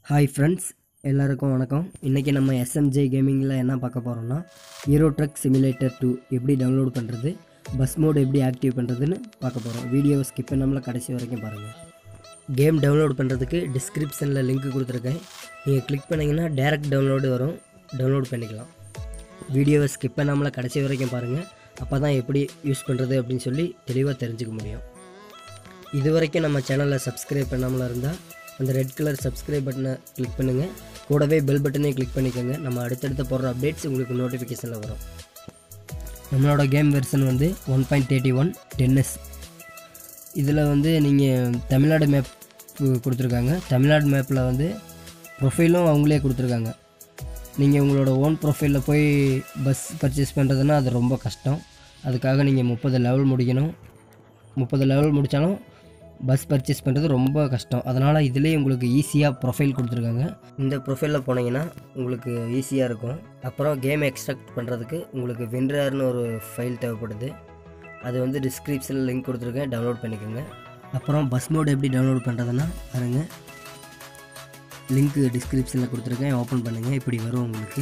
Hi friends எல்லாருக்கும் வணக்கம் இன்றைக்கி நம்ம எஸ்எம்ஜே கேமிங்கில் என்ன பார்க்க போகிறோம்னா ஹீரோ ட்ரக் சிமுலேட்டர் டூ எப்படி டவுன்லோட் பண்ணுறது பஸ் மோட் எப்படி ஆக்டிவ் பண்ணுறதுன்னு பார்க்க போகிறோம் வீடியோவை ஸ்கிப் பண்ணாமல் கடைசி வரைக்கும் பாருங்கள் கேம் டவுன்லோட் பண்ணுறதுக்கு டிஸ்கிரிப்ஷனில் லிங்க் கொடுத்துருக்கேன் நீங்கள் கிளிக் பண்ணிங்கன்னா டேரக்ட் டவுன்லோடு வரும் டவுன்லோட் பண்ணிக்கலாம் வீடியோவை ஸ்கிப் பண்ணாமல் கடைசி வரைக்கும் பாருங்கள் அப்போ தான் எப்படி யூஸ் பண்ணுறது அப்படின்னு சொல்லி தெளிவாக தெரிஞ்சுக்க முடியும் இது வரைக்கும் நம்ம சேனலை சப்ஸ்கிரைப் பண்ணாமல் இருந்தால் அந்த ரெட் கலர் சப்ஸ்கிரைப் பட்டனை கிளிக் பண்ணுங்கள் கூடவே பெல் பட்டனையும் கிளிக் பண்ணிக்கோங்க நம்ம அடுத்தடுத்து போடுற அப்டேட்ஸ் உங்களுக்கு நோட்டிஃபிகேஷனில் வரும் நம்மளோட கேம் வெர்ஷன் வந்து ஒன் பாயிண்ட் தேர்ட்டி ஒன் டென்எஸ் இதில் வந்து நீங்கள் தமிழ்நாடு மேப் கொடுத்துருக்காங்க தமிழ்நாடு மேப்பில் வந்து ப்ரொஃபைலும் அவங்களே கொடுத்துருக்காங்க நீங்கள் உங்களோட ஓன் ப்ரொஃபைலில் போய் பஸ் பர்ச்சேஸ் பண்ணுறதுன்னா அது ரொம்ப கஷ்டம் அதுக்காக நீங்கள் முப்பது லெவல் முடிக்கணும் முப்பது லெவல் முடித்தாலும் பஸ் பர்ச்சேஸ் பண்ணுறது ரொம்ப கஷ்டம் அதனால் இதிலே உங்களுக்கு ஈஸியாக ப்ரொஃபைல் கொடுத்துருக்காங்க இந்த ப்ரொஃபைலில் போனீங்கன்னா உங்களுக்கு ஈஸியாக இருக்கும் அப்புறம் கேம் எக்ஸ்ட்ராக்ட் பண்ணுறதுக்கு உங்களுக்கு வின்ரர்னு ஒரு ஃபைல் தேவைப்படுது அது வந்து டிஸ்கிரிப்ஷனில் லிங்க் கொடுத்துருக்கேன் டவுன்லோட் பண்ணிக்கோங்க அப்புறம் பஸ் மோட் எப்படி டவுன்லோட் பண்ணுறதுன்னா பாருங்கள் லிங்க்கு டிஸ்கிரிப்ஷனில் கொடுத்துருக்கேன் ஓப்பன் பண்ணுங்கள் இப்படி வரும் உங்களுக்கு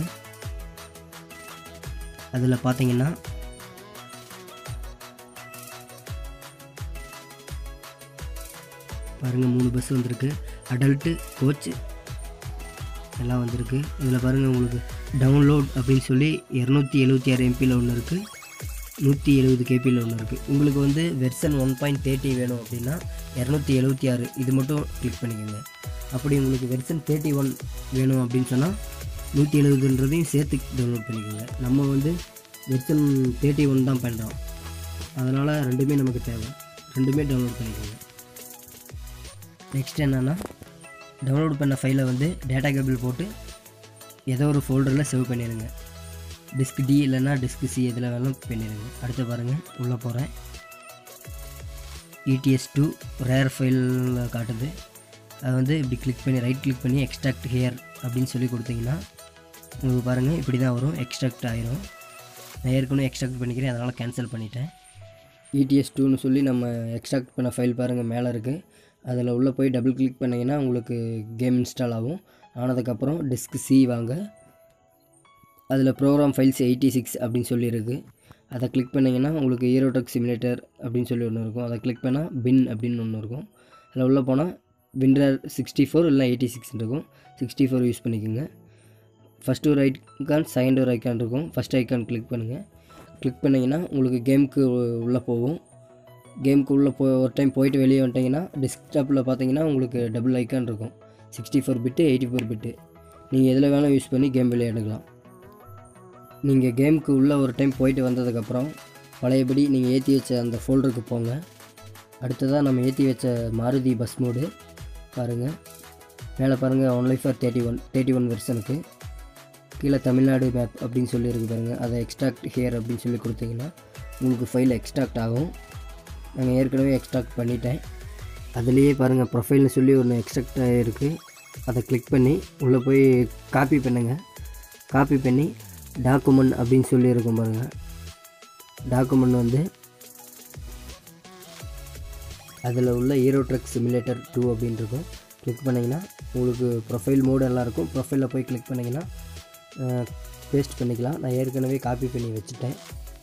அதில் பார்த்தீங்கன்னா பாருங்கள் மூணு பஸ் வந்திருக்கு அடல்ட்டு கோச் எல்லாம் வந்திருக்கு இதில் பாருங்கள் உங்களுக்கு டவுன்லோட் அப்படின்னு சொல்லி இரநூத்தி எழுபத்தி ஆறு எம்பியில் ஒன்று இருக்குது நூற்றி எழுபது கேபியில் ஒன்று இருக்குது உங்களுக்கு வந்து வெர்சன் ஒன் பாயிண்ட் தேர்ட்டி வேணும் அப்படின்னா இரநூத்தி எழுபத்தி ஆறு இது மட்டும் கிளிக் பண்ணிக்கோங்க அப்படி உங்களுக்கு வெர்சன் தேர்ட்டி ஒன் வேணும் அப்படின்னு சொன்னால் நூற்றி எழுபதுன்றதையும் சேர்த்து டவுன்லோட் பண்ணிக்கோங்க நம்ம வந்து வெர்சன் தேர்ட்டி ஒன் தான் பண்ணுறோம் அதனால் ரெண்டுமே நமக்கு தேவை ரெண்டுமே டவுன்லோட் பண்ணிக்கோங்க நெக்ஸ்ட் என்னென்னா டவுன்லோட் பண்ண ஃபைலை வந்து டேட்டா கேபிள் போட்டு ஏதோ ஒரு ஃபோல்டரில் சேவ் பண்ணிடுங்க டிஸ்க் டி இல்லைன்னா டிஸ்க் சி எதில் வேணாலும் பண்ணிடுங்க அடுத்து பாருங்கள் உள்ளே போகிறேன் இடிஎஸ் டூ ரேர் ஃபைல் காட்டுது அது வந்து இப்படி கிளிக் பண்ணி ரைட் கிளிக் பண்ணி எக்ஸ்ட்ராக்ட் ஹேர் அப்படின்னு சொல்லி கொடுத்தீங்கன்னா உங்களுக்கு பாருங்கள் இப்படி தான் வரும் எக்ஸ்ட்ராக்ட் ஆயிரும் நான் ஏற்கனவே எக்ஸ்ட்ராக்ட் பண்ணிக்கிறேன் அதனால் கேன்சல் பண்ணிட்டேன் இடிஎஸ் டூன்னு சொல்லி நம்ம எக்ஸ்ட்ராக்ட் பண்ண ஃபைல் பாருங்கள் மேலே இருக்குது அதில் உள்ளே போய் டபுள் கிளிக் பண்ணிங்கன்னா உங்களுக்கு கேம் இன்ஸ்டால் ஆகும் ஆனதுக்கப்புறம் டிஸ்க் சி வாங்க அதில் ப்ரோக்ராம் ஃபைல்ஸ் எயிட்டி சிக்ஸ் அப்படின்னு சொல்லியிருக்கு அதை கிளிக் பண்ணிங்கன்னா உங்களுக்கு ஹீரோடெக் சிமுலேட்டர் அப்படின்னு சொல்லி ஒன்று இருக்கும் அதை கிளிக் பண்ணால் பின் அப்படின்னு ஒன்று இருக்கும் அதில் உள்ளே போனால் விண்டர் சிக்ஸ்டி ஃபோர் இல்லை எயிட்டி சிக்ஸ் இருக்கும் சிக்ஸ்டி ஃபோர் யூஸ் பண்ணிக்கோங்க ஃபஸ்ட்டு ஒரு ஐக்கான் செகண்ட் ஒரு ஐக்கான் இருக்கும் ஃபஸ்ட் ஐக்கான் கிளிக் பண்ணுங்கள் கிளிக் பண்ணிங்கன்னா உங்களுக்கு கேமுக்கு உள்ளே போகும் கேமுக்கு உள்ளே போ ஒரு டைம் போயிட்டு வெளியே வந்துட்டிங்கன்னா டெஸ்க்டாப்பில் பார்த்தீங்கன்னா உங்களுக்கு டபுள் ஐக்கான் இருக்கும் sixty four bit eighty four bit நீங்கள் எதில் வேணால் யூஸ் பண்ணி கேம் விளையாடலாம் நீங்கள் கேமுக்கு உள்ளே ஒரு டைம் போயிட்டு வந்ததுக்கப்புறம் பழையபடி நீங்கள் ஏற்றி வச்ச அந்த ஃபோல்டருக்கு போங்க அடுத்ததாக நம்ம ஏற்றி வச்ச மாருதி பஸ் மோடு பாருங்கள் மேலே பாருங்கள் only for thirty one thirty one வெர்ஷனுக்கு கீழே தமிழ்நாடு மேப் அப்படின்னு சொல்லியிருக்கு பாருங்கள் அதை எக்ஸ்ட்ராக்ட் ஹியர் அப்படின்னு சொல்லி கொடுத்தீங்கன்னா உங்களுக்கு ஃபைல் எக்ஸ்ட்ராக்ட் ஆகும் நாங்கள் ஏற்கனவே எக்ஸ்ட்ராக்ட் பண்ணிட்டேன் அதுலேயே பாருங்கள் ப்ரொஃபைல்னு சொல்லி ஒன்று எக்ஸ்ட்ராக்ட் ஆகிருக்கு அதை கிளிக் பண்ணி உள்ளே போய் காப்பி பண்ணுங்கள் காப்பி பண்ணி டாக்குமெண்ட் அப்படின்னு சொல்லி இருக்கும் பாருங்கள் டாக்குமெண்ட் வந்து அதில் உள்ள ஹீரோ ட்ரக் சிமுலேட்டர் டூ அப்படின்னு இருக்கும் கிளிக் பண்ணிங்கன்னா உங்களுக்கு ப்ரொஃபைல் மோடு எல்லாம் இருக்கும் ப்ரொஃபைலில் போய் கிளிக் பண்ணிங்கன்னா பேஸ்ட் பண்ணிக்கலாம் நான் ஏற்கனவே காப்பி பண்ணி வச்சுட்டேன்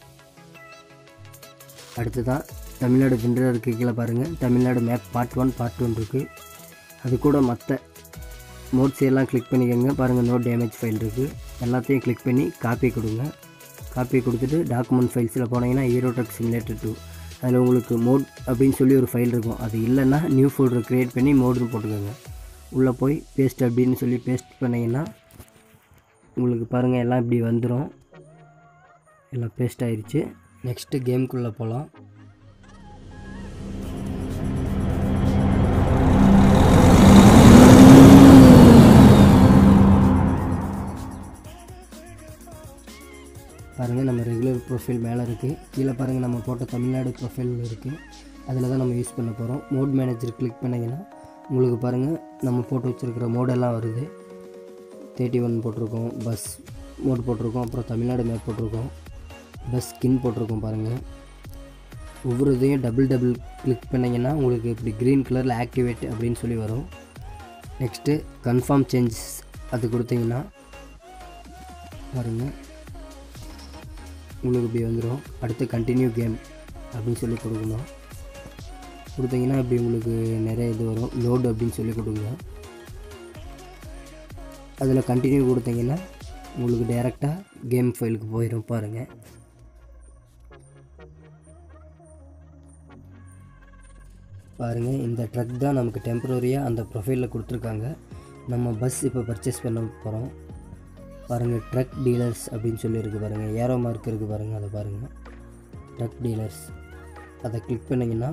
அடுத்து தான் தமிழ்நாடு விண்டர் இருக்குது கீழே பாருங்கள் Tamil Nadu map part one part one இருக்குது அது கூட மற்ற மோட்ஸ் எல்லாம் கிளிக் பண்ணிக்கோங்க பாருங்கள் நோ டேமேஜ் ஃபைல் இருக்குது எல்லாத்தையும் கிளிக் பண்ணி காப்பி கொடுங்க காப்பி கொடுத்துட்டு டாக்குமெண்ட் ஃபைல்ஸில் போனீங்கன்னா ஹீரோ ட்ரக் சிமுலேட்டர் டூ அதில் உங்களுக்கு மோட் அப்படின்னு சொல்லி ஒரு ஃபைல் இருக்கும் அது இல்லைன்னா நியூ ஃபோல்டர் க்ரியேட் பண்ணி மோடுன்னு போட்டுக்கோங்க உள்ளே போய் பேஸ்ட் அப்படின்னு சொல்லி பேஸ்ட் பண்ணிங்கன்னா உங்களுக்கு பாருங்கள் எல்லாம் இப்படி வந்துடும் எல்லாம் பேஸ்ட் ஆயிடுச்சு நெக்ஸ்ட்டு கேமுக்குள்ளே போகலாம் பாருங்கள் நம்ம ரெகுலர் ப்ரொஃபைல் மேலே இருக்குது கீழே பாருங்கள் நம்ம போட்ட தமிழ்நாடு ப்ரொஃபைல் இருக்குது அதில் தான் நம்ம யூஸ் பண்ண போகிறோம் மோட் மேனேஜர் கிளிக் பண்ணிங்கன்னா உங்களுக்கு பாருங்கள் நம்ம போட்டு வச்சுருக்கிற மோடெல்லாம் வருது தேர்ட்டி ஒன் போட்டிருக்கோம் பஸ் மோட் போட்டிருக்கோம் அப்புறம் தமிழ்நாடு மேப் போட்டிருக்கோம் பஸ் ஸ்கின் போட்டிருக்கோம் பாருங்கள் ஒவ்வொரு இதையும் டபுள் டபுள் கிளிக் பண்ணிங்கன்னா உங்களுக்கு இப்படி க்ரீன் கலரில் ஆக்டிவேட் அப்படின்னு சொல்லி வரும் நெக்ஸ்ட்டு கன்ஃபார்ம் சேஞ்சஸ் அது கொடுத்தீங்கன்னா பாருங்கள் உங்களுக்கு இப்படி வந்துடும் அடுத்து கண்டினியூ கேம் அப்படின்னு சொல்லி கொடுக்கணும் கொடுத்தீங்கன்னா இப்படி உங்களுக்கு நிறைய இது வரும் லோடு அப்படின்னு சொல்லி கொடுங்க அதில் கண்டினியூ கொடுத்தீங்கன்னா உங்களுக்கு டைரெக்டாக கேம் ஃபைலுக்கு போயிடும் பாருங்கள் பாருங்கள் இந்த ட்ரக் தான் நமக்கு டெம்பரரியாக அந்த ப்ரொஃபைலில் கொடுத்துருக்காங்க நம்ம பஸ் இப்போ பர்ச்சேஸ் பண்ண போகிறோம் பாருங்கள் ட்ரக் டீலர்ஸ் அப்படின்னு சொல்லி இருக்கு பாருங்கள் ஏரோ மார்க் இருக்குது பாருங்கள் அதை பாருங்கள் ட்ரக் டீலர்ஸ் அதை கிளிக் பண்ணிங்கன்னா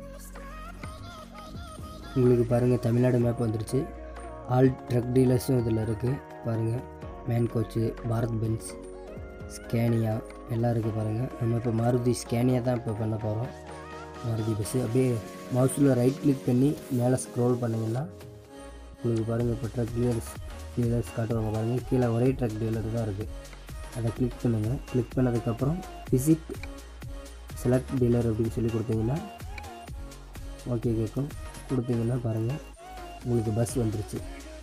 உங்களுக்கு பாருங்கள் தமிழ்நாடு மேப் வந்துருச்சு ஆல் ட்ரக் டீலர்ஸும் இதில் இருக்குது பாருங்கள் MAN coach Bharat Benz Scania எல்லாம் இருக்குது பாருங்கள் நம்ம இப்போ மாருதி ஸ்கேனியா தான் இப்போ பண்ண போகிறோம் மாருதி பஸ்ஸு அப்படியே மவுஸில் ரைட் கிளிக் பண்ணி மேலே ஸ்க்ரோல் பண்ணிங்கன்னா உங்களுக்கு பாருங்கள் இப்போ ட்ரக் டீலர்ஸ் டீலர்ஸ் காட்டுவாங்க பாருங்கள் கீழே ஒரே ட்ரக் டீலர் தான் இருக்குது அதை கிளிக் பண்ணுங்கள் கிளிக் பண்ணதுக்கப்புறம் விசிட் செலக்ட் டீலர் அப்படின்னு சொல்லி கொடுத்தீங்கன்னா ஓகே கேட்கும் கொடுத்தீங்கன்னா பாருங்கள் உங்களுக்கு பஸ் வந்துருச்சு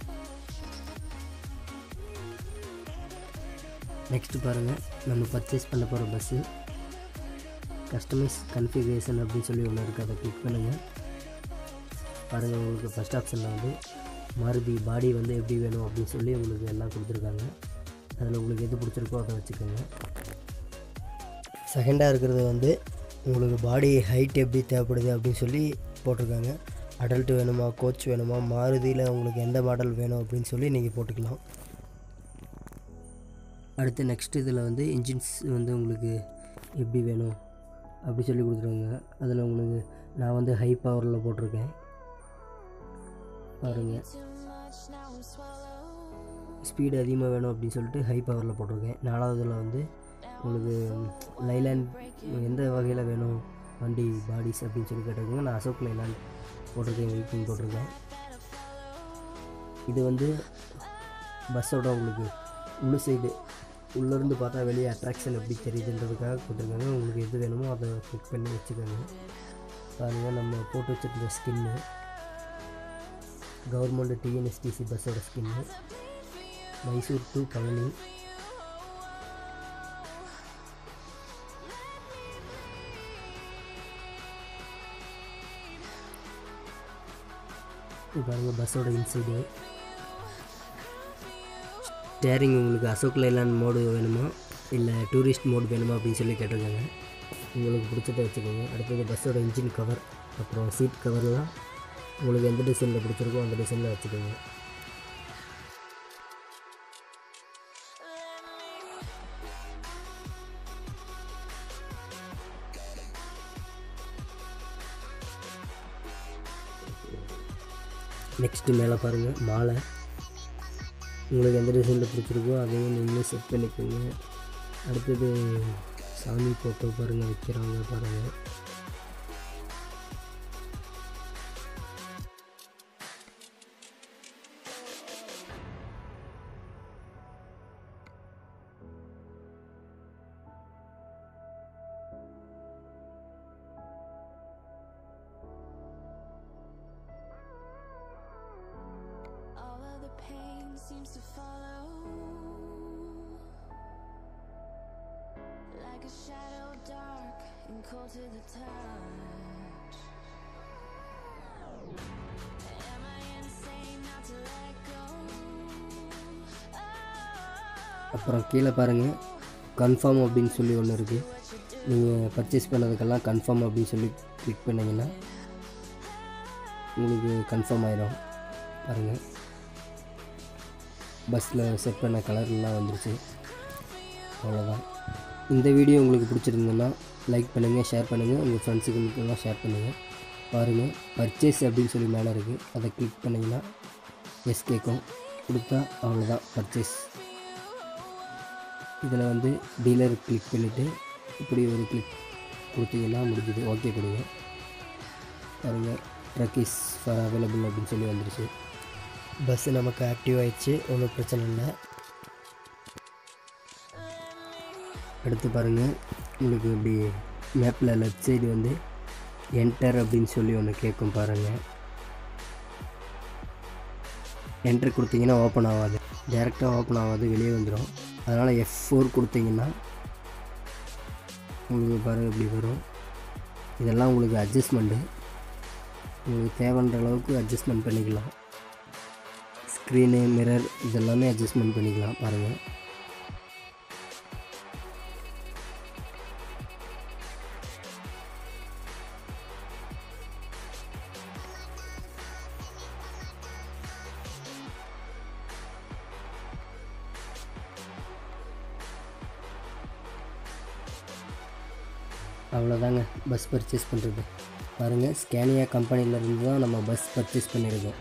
நெக்ஸ்ட்டு பாருங்கள் நம்ம பர்ச்சேஸ் பண்ண போகிற பஸ்ஸு கஸ்டமைஸ் கன்ஃபிகரேஷன் அப்படின்னு சொல்லி ஒன்று இருக்குது அதை கிளிக் பண்ணுங்கள் பாருங்கள் உங்களுக்கு ஃபஸ்ட் ஆப்ஷனில் வந்து மாருதி பாடி வந்து எப்படி வேணும் அப்படின்னு சொல்லி உங்களுக்கு எல்லாம் கொடுத்துருக்காங்க அதில் உங்களுக்கு எது பிடிச்சிருக்கோ அதை வச்சுக்கோங்க செகண்டாக இருக்கிறது வந்து உங்களுக்கு பாடி ஹைட் எப்படி தேவைப்படுது அப்படின்னு சொல்லி போட்டிருக்காங்க அடல்ட் வேணுமா கோச் வேணுமா மாருதியில் உங்களுக்கு எந்த மாடல் வேணும் அப்படின்னு சொல்லி நீங்கள் போட்டுக்கலாம் அடுத்து நெக்ஸ்ட் இதில் வந்து இன்ஜின்ஸ் வந்து உங்களுக்கு எப்படி வேணும் அப்படி சொல்லி கொடுத்துருவாங்க அதில் உங்களுக்கு நான் வந்து ஹை பவரில் போட்டிருக்கேன் பாருங்கள் ஸ்பீடு அதிகமாக வேணும் அப்படின்னு சொல்லிட்டு ஹை பவரில் போட்டிருக்கேன் நாலாவதுல வந்து உங்களுக்கு லைலாண்ட் எந்த வகையில் வேணும் வண்டி பாடிஸ் அப்படின்னு சொல்லி கேட்டிருக்கீங்க நான் அசோக் லைலாண்ட் போட்டிருக்கேன் வெயிட்டிங் போட்டிருக்கேன் இது வந்து பஸ்ஸோட உங்களுக்கு உள்ள சைடு உள்ளேருந்து பார்த்தா வெளியே அட்ராக்ஷன் எப்படி தெரியுதுன்றதுக்காக கொடுத்துருக்காங்க உங்களுக்கு எது வேணுமோ அதை கிளிக் பண்ணி வச்சுக்கோங்க பாருங்கள் நம்ம போட்டு வச்சுருந்த ஸ்கின்னு கவர்மெண்ட் டிஎன்எஸ்டிசி பஸ்ஸோட ஸ்கின்னு மைசூர் டு பழனி இது பாருங்கள் பஸ்ஸோட இன்சைடு ஸ்டேரிங் உங்களுக்கு அசோக் லைலாண்ட் மோடு வேணுமா இல்லை டூரிஸ்ட் மோடு வேணுமா அப்படின்னு சொல்லி கேட்டிருக்காங்க உங்களுக்கு பிடிச்சதை வச்சுக்கோங்க அடுத்தது பஸ்ஸோட இன்ஜின் கவர் அப்புறம் சீட் கவர்லாம் உங்களுக்கு எந்த டிசைனில் பிடிச்சிருக்கோ அந்த டிசைனில் வச்சுக்கோங்க நெக்ஸ்ட்டு மேலே பாருங்கள் மாலை உங்களுக்கு எந்த டிசைனில் பிடிச்சிருக்கோ அதையும் நீங்களே செட் பண்ணிக்கோங்க அடுத்தது சாமி ஃபோட்டோ பாருங்கள் வைக்கிறாங்க பாருங்கள் All of the pain seems to follow like a shadow, dark and cold to the touch. Am I insane not to let go? Oh, அப்புறம் கீழே பாருங்கள் கன்ஃபார்ம் அப்படின்னு சொல்லி ஒன்று இருக்குது நீங்கள் பர்ச்சேஸ் பண்ணதுக்கெல்லாம் கன்ஃபார்ம் அப்படின்னு சொல்லி கிளிக் பண்ணிங்கன்னா உங்களுக்கு கன்ஃபார்ம் ஆயிடும் பாருங்கள் பஸ்ஸில் செட் பண்ண கலர்லாம் வந்துருச்சு அவ்வளோதான் இந்த வீடியோ உங்களுக்கு பிடிச்சிருந்ததுன்னா லைக் பண்ணுங்கள் ஷேர் பண்ணுங்கள் உங்கள் ஃப்ரெண்ட்ஸுகளுக்கெல்லாம் ஷேர் பண்ணுங்கள் பாருங்கள் பர்ச்சேஸ் அப்படின்னு சொல்லி மேலே இருக்குது அதை கிளிக் பண்ணிங்கன்னா எஸ் கேட்கும் கொடுத்தா அவ்வளோதான் பர்ச்சேஸ் இதில் வந்து டீலர் கிளிக் பண்ணிவிட்டு இப்படி ஒரு கிளிக் கொடுத்தீங்கன்னா முடிஞ்சுது ஓகே கொடுங்க பாருங்கள் ட்ரக் இஸ் ஃபார் அவைலபிள் அப்படின்னு சொல்லி வந்துருச்சு பஸ்ஸு நமக்கு ஆக்டிவ் ஆயிடுச்சு ஒன்றும் பிரச்சனை இல்லை அடுத்து பாருங்கள் உங்களுக்கு இப்படி மேப்பில் லெஃப்ட் சைடு வந்து என்டர் அப்படின்னு சொல்லி ஒன்று கேட்கும் பாருங்கள் என்ட்ரு கொடுத்தீங்கன்னா ஓப்பன் ஆகாது டேரெக்டாக ஓப்பன் ஆகாது வெளியே வந்துடும் அதனால் எஃப் ஃபோர் கொடுத்தீங்கன்னா உங்களுக்கு பாருங்கள் இப்படி வரும் இதெல்லாம் உங்களுக்கு அட்ஜஸ்ட்மெண்ட்டு உங்களுக்கு தேவைன்ற அளவுக்கு அட்ஜஸ்ட்மெண்ட் பண்ணிக்கலாம் ஸ்க்ரீனு மிரர் இதெல்லாமே அட்ஜஸ்ட்மெண்ட் பண்ணிக்கலாம் பாருங்கள் அவ்வளோதாங்க பஸ் பர்ச்சேஸ் பண்ணுறது பாருங்கள் ஸ்கேனியா கம்பெனிலேருந்து தான் நம்ம பஸ் பர்ச்சேஸ் பண்ணியிருக்கோம்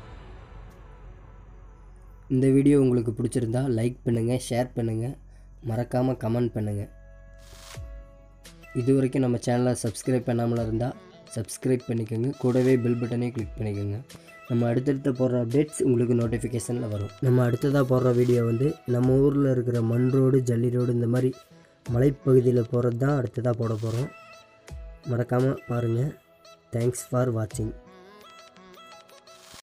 இந்த வீடியோ உங்களுக்கு பிடிச்சிருந்தா லைக் பண்ணுங்கள் ஷேர் பண்ணுங்கள் மறக்காமல் கமெண்ட் பண்ணுங்கள் இது வரைக்கும் நம்ம சேனலை சப்ஸ்கிரைப் பண்ணாமல் இருந்தால் சப்ஸ்கிரைப் பண்ணிக்கோங்க கூடவே பெல் பட்டனே கிளிக் பண்ணிக்கோங்க நம்ம அடுத்தடுத்த போடுற அப்டேட்ஸ் உங்களுக்கு நோட்டிஃபிகேஷனில் வரும் நம்ம அடுத்ததாக போடுற வீடியோ வந்து நம்ம ஊரில் இருக்கிற மண் ரோடு ஜல்லி ரோடு இந்த மாதிரி மலைப்பகுதியில் போகிறது தான் அடுத்ததாக போட போகிறோம் மறக்காமல் பாருங்கள் தேங்க்ஸ் ஃபார் வாட்சிங்